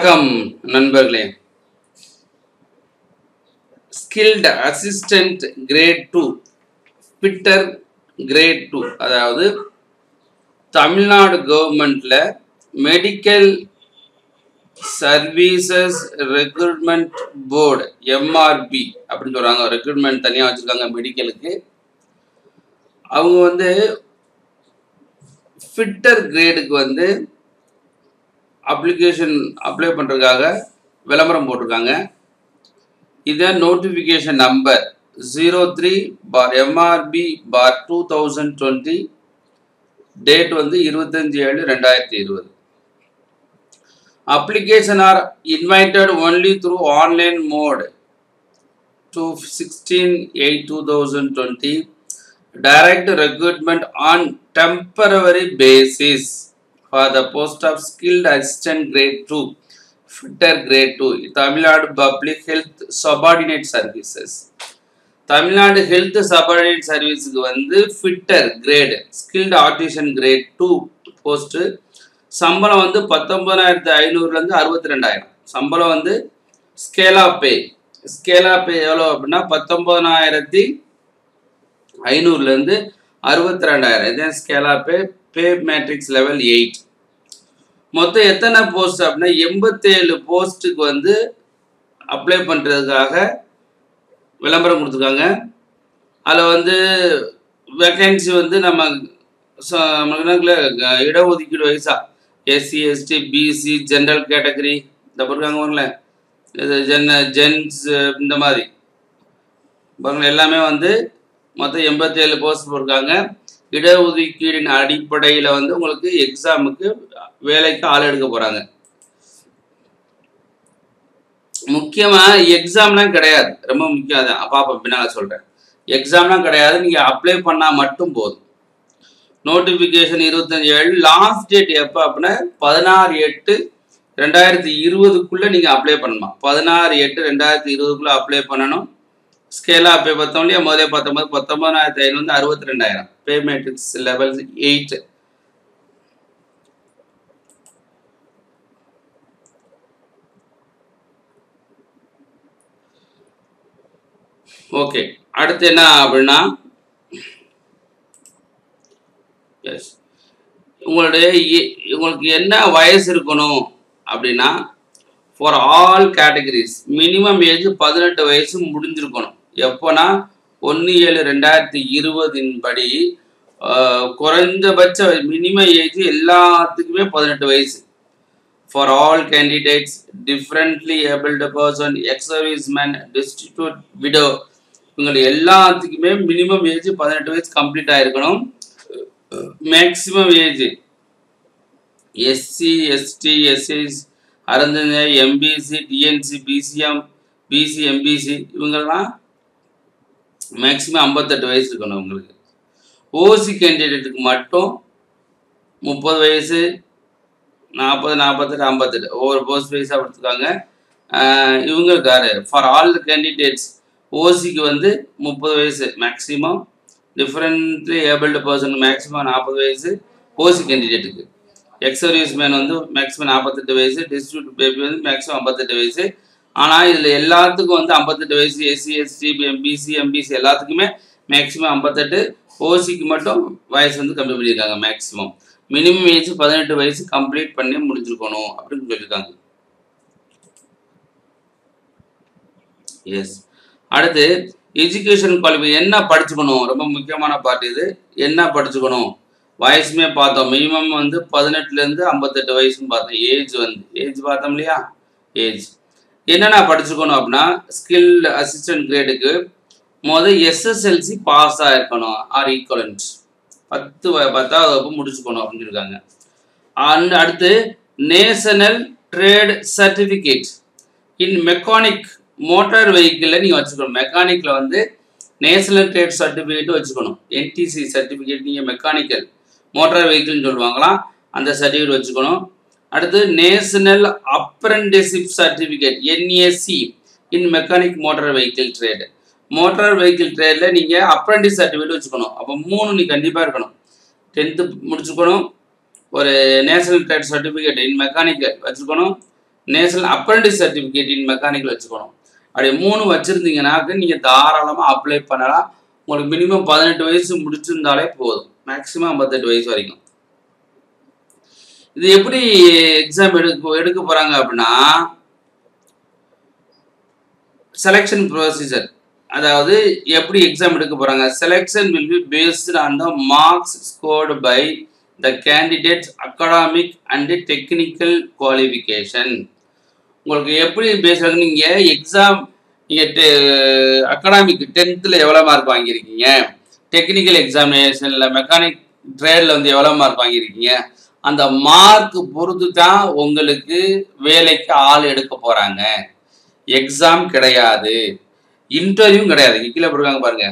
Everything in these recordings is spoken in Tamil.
வணக்கம் நண்பர்களே skilled assistant grade two fitter grade two அதாவது தமிழ்நாடு கவர்மெண்ட்ல medical services recruitment board MRB அப்படின்னு சொல்றாங்க ரெக்ரூட்மெண்ட் தனியாக வச்சிருக்காங்க மெடிக்கலுக்கு அவங்க வந்து ஃபிட்டர் கிரேடுக்கு வந்து அப்ளிகேஷன் அப்ளை பண்ணுறதுக்காக விளம்பரம் போட்டிருக்காங்க இதை notification number zero three bar MRB bar two thousand twenty date வந்து இருபத்தஞ்சி ஏழு ரெண்டாயிரத்தி இருபது application are invited only through online mode to sixteen eight two thousand twenty direct recruitment on temporary basis for the post of skilled assistant grade 2 fitter grade 2 Tamil Nadu public health subordinate services Tamil Nadu health subordinate சர்வீஸுக்கு வந்து fitter grade skilled artisan grade two post சம்பளம் வந்து பத்தொன்பதாயிரத்து ஐநூறுலேருந்து அறுபத்தி ரெண்டாயிரம் சம்பளம் வந்து ஸ்கேலா பே ஸ்கேலா பே எவ்வளோ அப்படின்னா பத்தொன்பதாயிரத்தி ஐநூறுலேருந்து அறுபத்தி ரெண்டாயிரம் இதான் ஸ்கேலா pay pay matrix level eight மொத்தம் எத்தனை போஸ்ட் அப்படின்னா எண்பத்தேழு போஸ்ட்டுக்கு வந்து அப்ளை பண்ணுறதுக்காக விளம்பரம் கொடுத்துருக்காங்க அதில் வந்து வேக்கன்சி வந்து நம்ம ச- நமக்கு என்ன இடஒதுக்கீடு வயசா SC ST BC general category இந்த இருக்காங்க பாருங்களேன் இது ஜென் ஜென்ஸ் இந்த மாதிரி பாருங்க எல்லாமே வந்து மொத்தம் எண்பத்தேழு போஸ்ட் போட்டிருக்காங்க இடஒதுக்கீடின் அடிப்படையில் வந்து உங்களுக்கு எக்ஸாமுக்கு வேலைக்கு ஆள் எடுக்க போகிறாங்க முக்கியமாக எக்ஸாம்லாம் கிடையாது ரொம்ப முக்கியம் அது பாப்பா பின்னால் சொல்கிறேன் எக்ஸாம்லாம் கிடையாது நீங்கள் அப்ளை பண்ணால் மட்டும் போதும் நோட்டிஃபிகேஷன் இருபத்தஞ்சி ஏழு லாஸ்ட் டேட் எப்போ அப்படின்னா பதினாறு எட்டு ரெண்டாயிரத்தி இருபதுக்குள்ளே நீங்கள் அப்ளை பண்ணணுமா பதினாறு எட்டு ரெண்டாயிரத்தி இருபதுக்குள்ளே அப்ளை பண்ணணும் ஸ்கேலா பே பார்த்தோம் இல்லையா முதலே பார்த்தோம் பத்தொன்பதாயிரத்தி ஐநூறு அறுபத்தி ரெண்டாயிரம் pay matrix level eight okay அடுத்து என்ன அப்படின்னா எஸ் உங்களுடைய எ- உங்களுக்கு என்ன வயசு இருக்கணும் அப்படின்னா for all categories minimum age பதினெட்டு வயசு முடிஞ்சிருக்கணும் எப்போனா ஒன்று ஏழு ரெண்டாயிரத்தி இருபதின் படி ஆஹ், குறைந்தபட்ச மினிமம் ஏஜ் எல்லாத்துக்குமே பதினெட்டு வயசு for all candidates differently abled person ex serviceman distribute widow இவங்க எல்லாத்துக்குமே மினிமம் ஏஜ் பதினெட்டு வயசு கம்ப்ளீட் ஆயிருக்கணும் மேக்ஸிமம் ஏஜ் எஸ்சி எஸ்டி எஸ்சிஸ் அருந்தங்க MBC DNC BCM BC MBC இவங்கெல்லாம் மேக்ஸிமம் ஐம்பத்தெட்டு வயசு இருக்கணும் உங்களுக்கு ஓசி கேண்டிடேட்டுக்கு மட்டும் முப்பது வயசு நாற்பது நாற்பத்தெட்டு ஐம்பத்தெட்டு ஒவ்வொரு போஸ்ட் வைஸாக கொடுத்துருக்காங்க ஆஹ் இவங்களுக்கு யாரு ஃபார் ஆல் த கேண்டிடேட்ஸ் ஓசிக்கு வந்து முப்பது வயசு maximum differently abled person maximum நாற்பது வயசு ஓசி கேண்டிடேட்டுக்கு எக்ஸ் சர்வீஸ் மேன் வந்து மேக்ஸிமம் நாற்பத்தெட்டு வயசு டிஸ்ட்ரிபியூட் பேபி வந்து மேக்ஸிமம் ஐம்பத்தெட்டு வயசு ஆனால் இதில் எல்லாத்துக்கும் வந்து ஐம்பத்தெட்டு வயசு எஸ்சி எஸ்டி எம்பிசி எம்பிசி எல்லாத்துக்குமே மேக்ஸிமம் ஐம்பத்தெட்டு ஓசிக்கு மட்டும் வயசு வந்து கம்மி பண்ணியிருக்காங்க மேக்ஸிமம் மினிமம் ஏஜ் பதினெட்டு வயசு கம்ப்ளீட் பண்ணி முடிஞ்சிருக்கணும் அப்படின்னு சொல்லியிருக்காங்க எஸ் அடுத்து எஜுகேஷன் குவாலிஃபை என்ன படிச்சுக்கணும் ரொம்ப முக்கியமான பார்ட் இது என்ன படிச்சுக்கணும் வயசுமே பார்த்தோம் மினிமம் வந்து பதினெட்டுலேருந்து ஐம்பத்தெட்டு வயசுன்னு பார்த்தோம் ஏஜ் வந்து ஏஜ் பார்த்தோம் இல்லையா ஏஜ் என்னென்ன படிச்சுக்கணும் அப்படின்னா ஸ்கில் அசிஸ்டன்ட் கிரேடுக்கு மொதல் எஸ்எஸ்எல்சி பாஸ் ஆயிருக்கணும் ஆர் ஈக்குவலன்ஸ் பத்து வ- பத்தாவது வகுப்பு முடிச்சுக்கணும் அப்படின்னு இருக்காங்க அண்ட் அடுத்து national trade certificate in mechanic motor வெஹிக்கிளில் நீங்கள் வச்சுக்கணும் மெக்கானிக்கில் வந்து நேஷனல் ட்ரேட் சர்டிஃபிகேட் வச்சுக்கணும் என்டிசி சர்டிஃபிகேட் நீங்கள் மெக்கானிக்கல் மோட்டார் வெஹிக்கிள்னு சொல்லுவாங்களாம் அந்த சர்டிஃபிகேட் வச்சுக்கணும் அடுத்து national apprenticeship certificate NAC in mechanic motor vehicle trade motor vehicle ட்ரேடில் நீங்கள் அப்ரண்டிஸ் சர்டிஃபிகேட் வச்சுக்கணும் அப்போ மூணு நீ கண்டிப்பாக இருக்கணும் டென்த்து முடிச்சுக்கணும் ஒரு national trade certificate in mechanical வச்சுக்கணும் national apprentice certificate in mechanical வச்சுக்கணும் அப்படி மூணு வச்சுருந்தீங்கன்னாக்க நீங்கள் தாராளமாக அப்ளை பண்ணலாம் உங்களுக்கு மினிமம் பதினெட்டு வயசு முடிச்சிருந்தாலே போதும் மேக்ஸிமம் ஐம்பத்தெட்டு வயசு வரைக்கும் இது எப்படி எக்ஸாம் எடுக்க எடுக்க போகிறாங்க அப்படின்னா செலெக்ஷன் ப்ரொசீஜர் அதாவது எப்படி எக்ஸாம் எடுக்க போகிறாங்க selection will be based on the marks scored by the candidates academic and technical qualification உங்களுக்கு எப்படி பேசுறாங்க நீங்கள் எக்ஸாம் நீங்கள் அகாடமிக் டென்த்தில் எவ்வளோ மார்க் வாங்கியிருக்கீங்க டெக்னிக்கல் எக்ஸாமினேஷனில் மெக்கானிக் ட்ரேடில் வந்து எவ்வளோ மார்க் வாங்கியிருக்கீங்க அந்த மார்க் பொறுத்து தான் உங்களுக்கு வேலைக்கு ஆள் எடுக்க போகிறாங்க எக்ஸாம் கிடையாது இன்டர்வியூ கிடையாது இங்க கீழே போடுறாங்க பாருங்க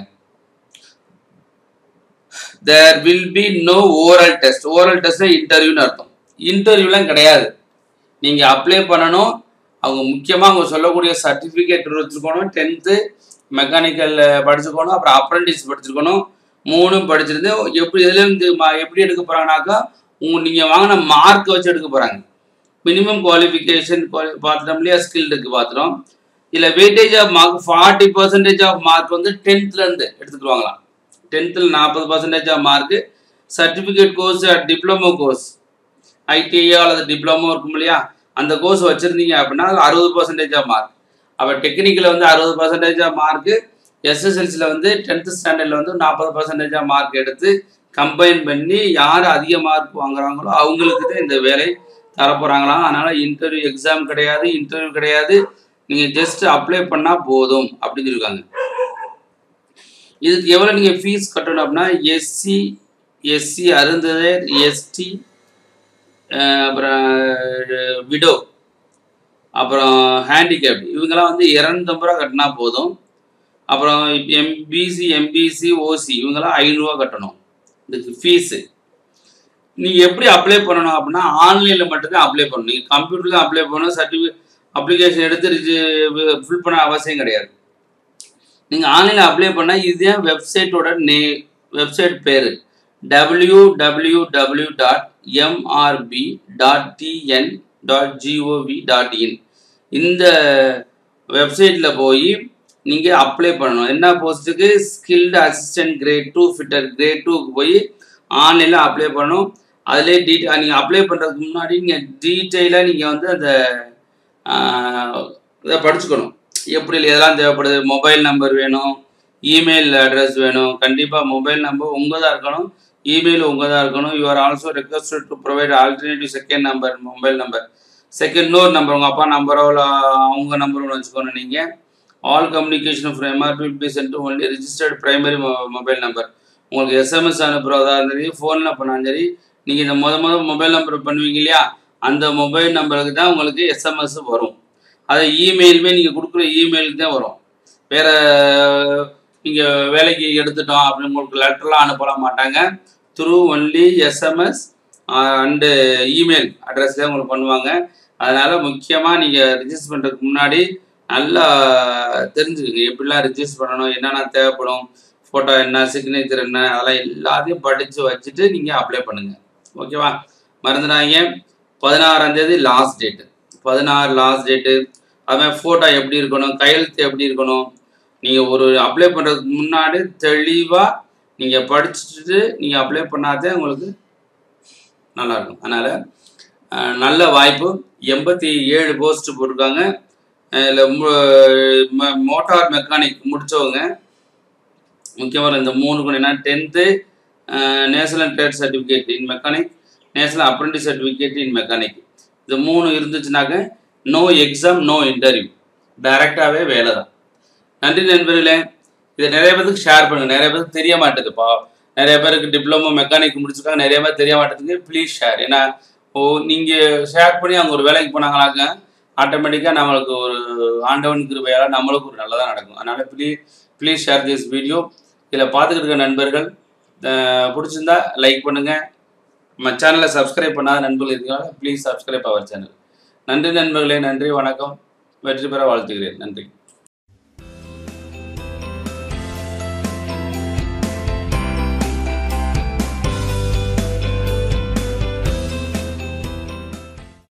there will be no oral test oral test இன்டர்வியூன்னு அர்த்தம் இன்டர்வியூலாம் கிடையாது நீங்க அப்ளை பண்ணணும் அவங்க முக்கியமாக அவங்க சொல்லக்கூடிய சர்டிஃபிகேட் வச்சுருக்கணும் டென்த்து மெக்கானிக்கல் படிச்சிருக்கணும் அப்புறம் அப்ரண்டிஸ் படிச்சிருக்கணும் மூணும் படிச்சிருந்து எப்படி இதுலேருந்து எப்படி எடுக்க போகிறாங்கனாக்கா உங்க நீங்கள் வாங்கின மார்க் வச்சு எடுக்க போகிறாங்க மினிமம் குவாலிஃபிகேஷன் பார்த்துட்டோம் இல்லையா ஸ்கில் இருக்கு பார்த்துட்டோம் இதில் weightage of mark forty percentage of mark வந்து டென்த்லேருந்து எடுத்துக்கிடுவாங்களாம் டென்த்தில் நாற்பது percentage of mark certificate course diploma course ITI அல்லது டிப்ளமோ இருக்கும் இல்லையா அந்த கோர்ஸ் வச்சுருந்தீங்க அப்படின்னா அறுபது பர்சன்டேஜ் ஆஃப் மார்க் அப்போ டெக்னிக்கில் வந்து அறுபது பர்சன்டேஜ் ஆஃப் மார்க்கு எஸ்எஸ்எல்சியில் வந்து டென்த்து ஸ்டாண்டர்டில் வந்து நாற்பது பர்சன்டேஜ் ஆஃப் மார்க் எடுத்து கம்பைன் பண்ணி யார் அதிக மார்க் வாங்குறாங்களோ அவங்களுக்கு தான் இந்த வேலை தரப்போகிறாங்களாம் அதனால் இன்டர்வியூ எக்ஸாம் கிடையாது இன்டர்வியூ கிடையாது நீங்கள் ஜஸ்ட் அப்ளை பண்ணால் போதும் அப்படின்னு சொல்லியிருக்காங்க இதுக்கு எவ்வளோ நீங்கள் ஃபீஸ் கட்டணும் அப்படின்னா எஸ்சி எஸ்சி அருந்ததர் எஸ்டி அப்புறம் விடோ அப்புறம் ஹேண்டிகேப் இவங்கெல்லாம் வந்து இரநூத்தம்பது ரூபா கட்டினா போதும் அப்புறம் எம்பிசி எம்பிசி ஓசி இவங்கெல்லாம் ஐநூறுரூவா கட்டணும் இதுக்கு ஃபீஸு நீங்கள் எப்படி அப்ளை பண்ணணும் அப்படின்னா ஆன்லைனில் மட்டும்தான் அப்ளை பண்ணணும் நீங்கள் கம்ப்யூட்டரில் தான் அப்ளை பண்ணணும் சர்டிஃபிகேட் அப்ளிகேஷன் எடுத்து ஃபில் பண்ண அவசியம் கிடையாது நீங்கள் ஆன்லைனில் அப்ளை பண்ணால் இதுதான் வெப்சைட்டோட நே வெப்சைட் பேர் W W W dot MRB dot TN dot GOV dot IN இந்த வெப்சைட்டில் போய் நீங்கள் அப்ளை பண்ணணும் என்ன போஸ்ட்டுக்கு skilled assistant grade two fitter grade டூக்கு போய் ஆன்லைனில் அப்ளை பண்ணணும் அதிலே டீட்டெயில் நீங்கள் அப்ளை பண்ணுறதுக்கு முன்னாடி நீங்கள் டீட்டெயிலாக நீங்கள் வந்து அந்த இதை படிச்சுக்கணும் எப்படி எதெல்லாம் தேவைப்படுது மொபைல் நம்பர் வேணும் இமெயில் அட்ரஸ் வேணும் கண்டிப்பாக மொபைல் நம்பர் உங்கள் தான் இருக்கணும் இமெயில் உங்கள் தான் இருக்கணும் you are also requested to provide alternative second number mobile number second இன்னொரு நம்பர் உங்கள் அப்பா நம்பரோ இல்லை அவங்க நம்பரோ ஒன்று வச்சுக்கணும் நீங்கள் all communication from MRB be sent only registered primary mobile number உங்களுக்கு எஸ்எம்எஸ் அனுப்புகிறதா இருந்தாலும் சரி ஃபோனில் பண்ணாலும் சரி நீங்கள் இந்த முத முத மொபைல் நம்பர் பண்ணுவீங்க இல்லையா அந்த மொபைல் நம்பருக்கு தான் உங்களுக்கு எஸ்எம்எஸ் வரும் அதை இமெயிலுமே நீங்கள் கொடுக்குற இமெயிலுக்கு தான் வரும் வேறு நீங்கள் வேலைக்கு எடுத்துட்டோம் அப்படின்னு உங்களுக்கு லெட்டர்லாம் அனுப்பல மாட்டாங்க through only SMS and email address தான் உங்களுக்கு பண்ணுவாங்க அதனால் முக்கியமாக நீங்கள் ரிஜிஸ்டர் பண்ணுறதுக்கு முன்னாடி நல்லா தெரிஞ்சுக்கோங்க எப்படிலாம் ரிஜிஸ்டர் பண்ணணும் என்னென்ன தேவைப்படும் ஃபோட்டோ என்ன சிக்னேச்சர் என்ன அதெல்லாம் எல்லாத்தையும் படித்து வச்சுட்டு நீங்கள் அப்ளை பண்ணுங்கள் ஓகேவா மறந்துடாங்க பதினாறாம் தேதி லாஸ்ட் டேட்டு பதினாறு லாஸ்ட் டேட்டு அதுமாதிரி ஃபோட்டோ எப்படி இருக்கணும் கையெழுத்து எப்படி இருக்கணும் நீங்கள் ஒரு அப்ளை பண்ணுறதுக்கு முன்னாடி தெளிவாக நீங்கள் படிச்சுட்டு நீங்கள் அப்ளை பண்ணாதே உங்களுக்கு நல்லாயிருக்கும் அதனால் நல்ல வாய்ப்பு எண்பத்தி ஏழு போஸ்ட் போட்டிருக்காங்க இதில் மோட்டார் மெக்கானிக் முடித்தவங்க முக்கியமாக இந்த மூணு என்ன tenth national trade certificate in mechanic national apprentice certificate in mechanic இது மூணு இருந்துச்சுனாக்க நோ எக்ஸாம் நோ இன்டர்வியூ டைரெக்டாகவே வேலை தான் நன்றி நண்பர்களே இதை நிறைய பேருக்கு ஷேர் பண்ணுங்கள் நிறைய பேருக்கு தெரிய மாட்டேதுப்பா நிறைய பேருக்கு டிப்ளமோ மெக்கானிக் முடிச்சிருக்காங்க நிறைய பேர் தெரிய மாட்டேதுக்கு ப்ளீஸ் ஷேர் ஏன்னா ஓ நீங்கள் ஷேர் பண்ணி அவங்க ஒரு வேலைக்கு போனாங்களாக்க ஆட்டோமேட்டிக்காக நம்மளுக்கு ஒரு ஆண்டவன் கிருபையால் நம்மளுக்கு ஒரு நல்லதாக நடக்கும் அதனால் please please share this video இதில் பார்த்துக்கிட்டு இருக்க நண்பர்கள் பிடிச்சிருந்தா லைக் பண்ணுங்கள் நம்ம சேனலை சப்ஸ்கிரைப் பண்ணாத நண்பர்கள் இருக்கீங்களா ப்ளீஸ் சப்ஸ்கிரைப் அவர் சேனல் நன்றி நண்பர்களே நன்றி வணக்கம் வெற்றி பெற வாழ்த்துகிறேன் நன்றி